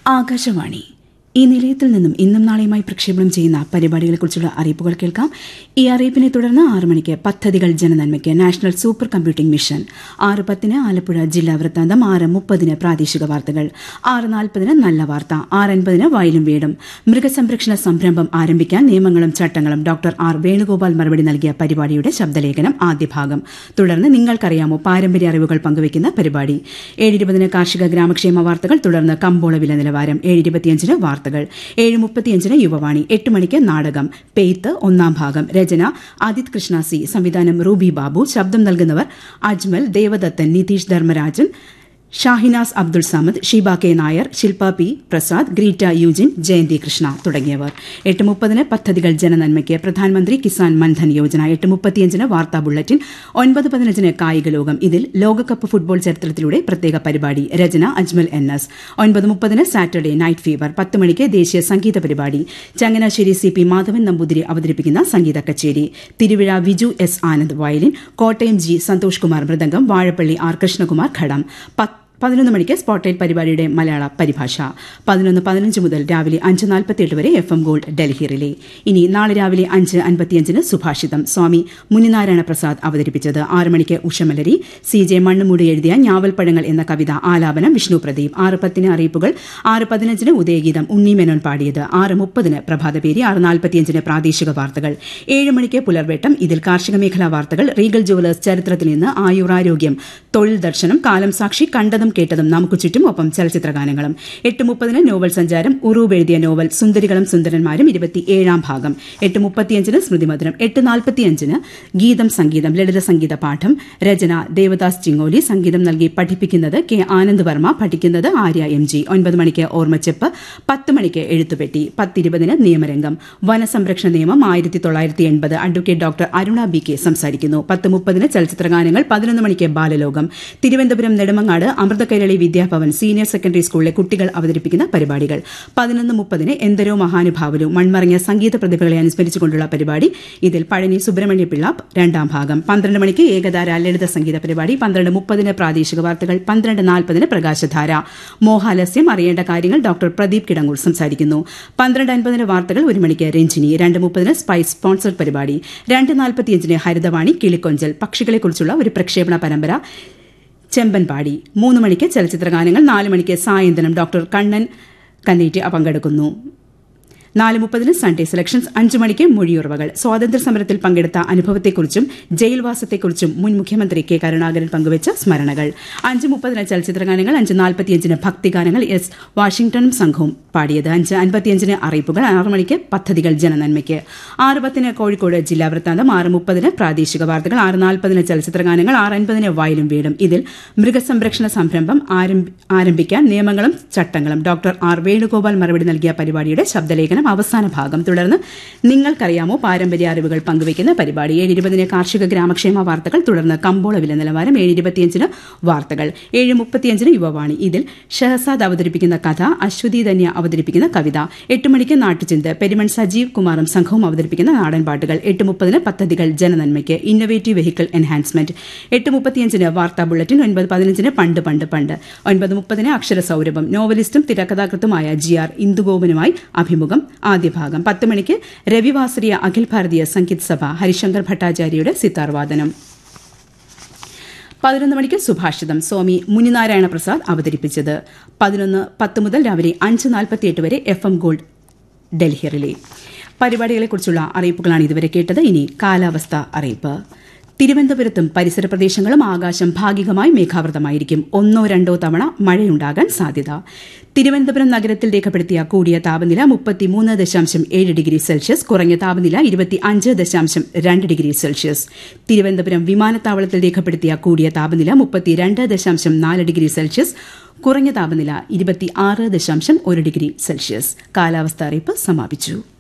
ആകാശവാണി ഈ നിലയത്തിൽ നിന്നും ഇന്നും നാളെയുമായി പ്രക്ഷേപണം ചെയ്യുന്ന പരിപാടികളെക്കുറിച്ചുള്ള അറിയിപ്പുകൾ കേൾക്കാം ഈ അറിയിപ്പിനെ തുടർന്ന് ആറ് മണിക്ക് പദ്ധതികൾ ജനനന്മയ്ക്ക് നാഷണൽ സൂപ്പർ കമ്പ്യൂട്ടിംഗ് മിഷൻ ആറ് പത്തിന് ആലപ്പുഴ ജില്ലാ വൃത്താന്തം ആറ് മുപ്പതിന് പ്രാദേശിക വാർത്തകൾ ആറ് നാൽപ്പതിന് നല്ല വാർത്ത ആറ് അൻപതിന് വയലും വീടും മൃഗസംരക്ഷണ സംരംഭം ആരംഭിക്കാൻ നിയമങ്ങളും ചട്ടങ്ങളും ഡോക്ടർ ആർ വേണുഗോപാൽ മറുപടി നൽകിയ പരിപാടിയുടെ ശബ്ദലേഖനം ആദ്യ ഭാഗം തുടർന്ന് നിങ്ങൾക്കറിയാമോ പാരമ്പര്യ അറിവുകൾ പങ്കുവയ്ക്കുന്ന പരിപാടി ഏഴിരുപതിന് കാർഷിക ഗ്രാമക്ഷേമ വാർത്തകൾ തുടർന്ന് കമ്പോള വില നിലവാരം ഏഴിരുപത്തിയഞ്ചിന് വാർത്തകൾ ഏഴ് മുപ്പത്തിയഞ്ചിന് യുവവാണി എട്ട് മണിക്ക് നാടകം പെയ്ത്ത് ഒന്നാം ഭാഗം രചന ആദിത് കൃഷ്ണ സി സംവിധാനം റൂബി ബാബു ശബ്ദം നൽകുന്നവർ Ajmal Devadathan Nitheesh Dharmarajan Shahinas Abdul Samad Sheeba K Nair Shilpa P Prasad Greta Eugene Jayanthi Krishna തുടങ്ങിയവർ എട്ട് മുപ്പതിന് പദ്ധതികൾ ജനനന്മയ്ക്ക് പ്രധാനമന്ത്രി കിസാൻ മൻധൻ യോജന എട്ട് മുപ്പത്തിയഞ്ചിന് വാർത്താ ബുള്ളറ്റിൻ ഒൻപത് പതിനഞ്ചിന് കായിക ലോകം ഇതിൽ ലോകകപ്പ് ഫുട്ബോൾ ചരിത്രത്തിലൂടെ പ്രത്യേക പരിപാടി രചന അജ്മൽ എൻ എസ് ഒൻപത് മുപ്പതിന് സാറ്റർഡേ നൈറ്റ് ഫീവർ പത്ത് മണിക്ക് ദേശീയ സംഗീത പരിപാടി ചങ്ങനാശ്ശേരി സി പി മാധവൻ നമ്പൂതിരി അവതരിപ്പിക്കുന്ന സംഗീത കച്ചേരി Thiruvizha Viju S Anand violin Kottayam G Santhosh Kumar മൃദംഗം വാഴപ്പള്ളി ആർ കൃഷ്ണകുമാർ ഘടം പതിനൊന്ന് മണിക്ക് സ്പോട്ട്ലൈറ്റ് പരിപാടിയുടെ മലയാള പരിഭാഷ പതിനൊന്ന് പതിനഞ്ച് മുതൽ രാവിലെ അഞ്ച് നാൽപ്പത്തിയെട്ട് വരെ F M gold Delhi relay ഇനി നാളെ രാവിലെ അഞ്ച് അൻപത്തിയഞ്ചിന് സുഭാഷിതം സ്വാമി മുനിനാരായണ പ്രസാദ് അവതരിപ്പിച്ചത് ആറ് മണിക്ക് ഉഷമലരി സി ജെ മണ്ണുമൂടി എഴുതിയ ഞാവൽപ്പഴങ്ങൾ എന്ന കവിത ആലാപനം വിഷ്ണു പ്രദീപ് ആറ് പത്തിന് അറിയിപ്പുകൾ ആറ് പതിനഞ്ചിന് ഉദയഗീതം ഉണ്ണി മേനോൻ പാടിയത് ആറ് മുപ്പതിന് പ്രഭാതപേരി ആറ് നാൽപ്പത്തിയഞ്ചിന് പ്രാദേശിക വാർത്തകൾ ഏഴ് മണിക്ക് പുലർവേട്ടം ഇതിൽ കാർഷിക മേഖലാ വാർത്തകൾ റീഗൽ ജുവലേഴ്സ് ചരിത്രത്തിൽ നിന്ന് ആയുറാരോഗ്യം തൊഴിൽ ദർശനം കാലം സാക്ഷി കണ്ടതും കേട്ടതും നമുക്ക് ചുറ്റും ഒപ്പം ചലച്ചിത്ര ഗാനങ്ങളും എട്ട് മുപ്പതിന് നോവൽ സഞ്ചാരം ഉറൂബ് എഴുതിയ നോവൽ സുന്ദരികളും സുന്ദരന്മാരും ഇരുപത്തിയേഴാം ഭാഗം എട്ട് മുപ്പത്തിയഞ്ചിന് സ്മൃതിമധുരം എട്ട് നാൽപ്പത്തിയഞ്ചിന് ഗീതം സംഗീതം ലളിത സംഗീത പാഠം രചന ദേവദാസ് ചിങ്ങോലി സംഗീതം നൽകി പഠിപ്പിക്കുന്നത് കെ ആനന്ദ് വർമ്മ പഠിക്കുന്നത് ആര്യ എം ജി ഒൻപത് മണിക്ക് ഓർമ്മച്ചെപ്പ് പത്ത് മണിക്ക് എഴുത്തുപെട്ടി പത്തിരുപതിന് നിയമരംഗം വനസംരക്ഷണ നിയമം ആയിരത്തി തൊള്ളായിരത്തി എൺപത് advocate doctor Aruna B K സംസാരിക്കുന്നു പത്ത് മുപ്പതിന് ചലച്ചിത്ര ഗാനങ്ങൾ പതിനൊന്ന് മണിക്ക് ബാലലോകം തിരുവനന്തപുരം നെടുമങ്ങാട് അമൃത കൈരളി വിദ്യാഭവൻ സീനിയർ സെക്കൻഡറി സ്കൂളിലെ കുട്ടികൾ അവതരിപ്പിക്കുന്ന പരിപാടികൾ പതിനൊന്ന് മുപ്പതിന് എന്തരോ മഹാനുഭാവലു മൺമറഞ്ഞ സംഗീത പ്രതിഭകളെ അനുസ്മരിച്ചുകൊണ്ടുള്ള പരിപാടി ഇതിൽ പഴനി സുബ്രഹ്മണ്യ പിള്ള രണ്ടാം ഭാഗം പന്ത്രണ്ട് മണിക്ക് ഏകധാര ലളിത സംഗീത പരിപാടി പന്ത്രണ്ട് മുപ്പതിന് പ്രാദേശിക വാർത്തകൾ പന്ത്രണ്ട് നാൽപ്പതിന് പ്രകാശധാര മോഹാലസ്യം അറിയേണ്ട കാര്യങ്ങൾ ഡോക്ടർ പ്രദീപ് കിടങ്ങൂർ സംസാരിക്കുന്നു പന്ത്രണ്ട് അൻപതിന് വാർത്തകൾ ഒരു മണിക്ക് രഞ്ജിനി രണ്ട് മുപ്പതിന് സ്പൈസ് സ്പോൺസർഡ് പരിപാടി രണ്ട് നാൽപ്പത്തിയഞ്ചിന് ഹരിതവാണി കിളിക്കൊഞ്ചൽ പക്ഷികളെക്കുറിച്ചുള്ള ഒരു പ്രക്ഷേപണ പരമ്പര ചെമ്പൻപാടി മൂന്ന് മണിക്ക് ചലച്ചിത്ര ഗാനങ്ങൾ നാല് മണിക്ക് സായന്തനം ഡോക്ടർ കണ്ണൻ കന്നേറ്റ് പങ്കെടുക്കുന്നു നാല് മുപ്പതിന് സൺഡേ സെലക്ഷൻസ് അഞ്ചു മണിക്ക് മൊഴിയുറവകൾ സ്വാതന്ത്ര്യ സമരത്തിൽ പങ്കെടുത്ത അനുഭവത്തെക്കുറിച്ചും ജയിൽവാസത്തെക്കുറിച്ചും മുൻ മുഖ്യമന്ത്രി കെ കരുണാകരൻ പങ്കുവച്ച സ്മരണകൾ അഞ്ച് മുപ്പതിന് ചലച്ചിത്രഗാനങ്ങൾ അഞ്ച് നാൽപ്പത്തിയഞ്ചിന് ഭക്തിഗാനങ്ങൾ എസ് വാഷിംഗ്ടണും സംഘവും പാടിയത് അഞ്ച് അൻപത്തിയഞ്ചിന് അറിയിപ്പുകൾ ആറ് മണിക്ക് പദ്ധതികൾ ജനനന്മയ്ക്ക് ആറ് പത്തിന് കോഴിക്കോട് ജില്ലാ വൃത്താന്തം ആറ് മുപ്പതിന് പ്രാദേശിക വാർത്തകൾ ആറ് നാൽപ്പതിന് ചലച്ചിത്രഗാനങ്ങൾ ആറ് അൻപതിന് വയലും വീടും ഇതിൽ മൃഗസംരക്ഷണ സംരംഭം ആരംഭിക്കാൻ നിയമങ്ങളും ചട്ടങ്ങളും ഡോക്ടർ ആർ വേണുഗോപാൽ മറുപടി നൽകിയ പരിപാടിയുടെ ശബ്ദലേഖനം അവസാന ഭാഗം തുടർന്ന് നിങ്ങൾക്കറിയാമോ പാരമ്പര്യ അറിവുകൾ പങ്കുവയ്ക്കുന്ന പരിപാടി ഏഴ് ഇരുപതിന് കാർഷിക ഗ്രാമക്ഷേമ വാർത്തകൾ തുടർന്ന് കമ്പോള വില നിലവാരം ഏഴ് ഇരുപത്തിയഞ്ചിന് വാർത്തകൾ ഏഴ് മുപ്പത്തിയഞ്ചിന് യുവവാണി ഇതിൽ ഷഹസാദ് അവതരിപ്പിക്കുന്ന കഥ അശ്വതി ധന്യ അവതരിപ്പിക്കുന്ന കവിത എട്ട് മണിക്ക് നാട്ടുചിന്ത് പെരുമൺ സജീവ് കുമാറും സംഘവും അവതരിപ്പിക്കുന്ന നാടൻ പാട്ടുകൾ എട്ട് മുപ്പതിന് പദ്ധതികൾ ജനനന്മയ്ക്ക് ഇന്നൊവേറ്റീവ് വെഹിക്കിൾ എൻഹാൻസ്മെന്റ് എട്ട് മുപ്പത്തിയഞ്ചിന് വാർത്താ ബുള്ളറ്റിൻ ഒൻപത് പതിനഞ്ചിന് പണ്ട് പണ്ട് പണ്ട് ഒൻപത് മുപ്പതിന് അക്ഷര സൗരഭം നോവലിസ്റ്റും തിരക്കഥാകൃത്തുമായ ജി ആർ ഇന്ദുഗോപനുമായി അഭിമുഖം ആദ്യ ഭാഗം പത്ത് മണിക്ക് രവിവാസരിയ അഖിൽ ഭാരതീയ സംഗീത് സഭ ഹരിശങ്കർ ഭട്ടാചാര്യയുടെ സിത്താർ വാദനം പതിനൊന്ന് മണിക്ക് സുഭാഷിതം സ്വാമി മുനിനാരായണ പ്രസാദ് അവതരിപ്പിച്ചത് പതിനൊന്ന് പത്ത് മുതൽ രാവിലെ അഞ്ച് നാൽപ്പത്തിയെട്ട് വരെ F M gold Delhi relay പരിപാടികളെക്കുറിച്ചുള്ള അറിയിപ്പുകളാണ് ഇതുവരെ കേട്ടത് ഇനി കാലാവസ്ഥ അറിയിപ്പ് തിരുവനന്തപുരത്തും പരിസര പ്രദേശങ്ങളും ആകാശം ഭാഗികമായി മേഘാവൃതമായിരിക്കും ഒന്നോ രണ്ടോ തവണ മഴയുണ്ടാകാൻ സാധ്യത തിരുവനന്തപുരം നഗരത്തിൽ രേഖപ്പെടുത്തിയ കൂടിയ താപനില മുപ്പത്തിമൂന്ന് ദശാംശം ഏഴ് ഡിഗ്രി സെൽഷ്യസ് കുറഞ്ഞ താപനില ഇരുപത്തി അഞ്ച് ദശാംശം രണ്ട് ഡിഗ്രി സെൽഷ്യസ് തിരുവനന്തപുരം വിമാനത്താവളത്തിൽ രേഖപ്പെടുത്തിയ കൂടിയ താപനില മുപ്പത്തിരണ്ട് ദശാംശം നാല് ഡിഗ്രി സെൽഷ്യസ് കുറഞ്ഞ താപനില ഇരുപത്തി ആറ് ദശാംശം ഒരു ഡിഗ്രി സെൽഷ്യസ് കാലാവസ്ഥ അറിയിപ്പ് സമാപിച്ചു